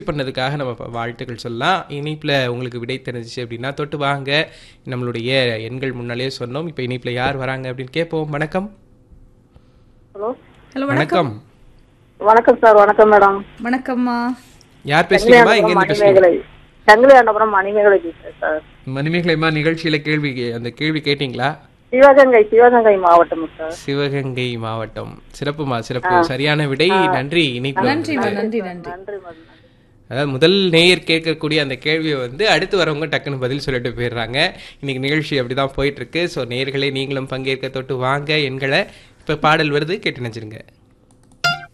பண்ணதுக்காக நம்ம ப- வாழ்த்துக்கள் சொல்லலாம் இணைப்பில் உங்களுக்கு விடை தெரிஞ்சிச்சு அப்படின்னா தொட்டு வாங்க நம்மளுடைய எண்கள் முன்னாலே சொன்னோம் இப்போ இணைப்பில் யார் வராங்க அப்படின்னு கேட்போம் வணக்கம் ஹலோ ஹலோ வணக்கம் வணக்கம் வணக்கம் சார் வணக்கம் மேடம் வணக்கம்மா யார் பேசுறீங்கம்மா எங்க இருந்து பேசுறீங்க மணிமேகலை சங்கிலி ஆண்டபுரம் மணிமேகலை பேசுறேன் சார் மணிமேகலைமா நிகழ்ச்சியில கேள்வி கே- அந்த கேள்வி கேட்டிங்களா சிவகங்கை சிவகங்கை மாவட்டம் சார் சிவகங்கை மாவட்டம் சிறப்புமா சிறப்பு சரியான விடை நன்றி இணைப்பு நன்றிம்மா நன்றி நன்றி நன்றி மேடம் அதாவது முதல் நேயர் கேட்கக்கூடிய அந்த கேள்வியை வந்து அடுத்து வரவங்க டக்குன்னு பதில் சொல்லிட்டு போயிடுறாங்க இன்னைக்கு நிகழ்ச்சி அப்படிதான் போயிட்டு இருக்கு ஸோ நேயர்களே நீங்களும் பங்கேற்க தொட்டு வாங்க எண்களை இப்போ பாடல் வருது கேட்டு நினைச்சிருங்க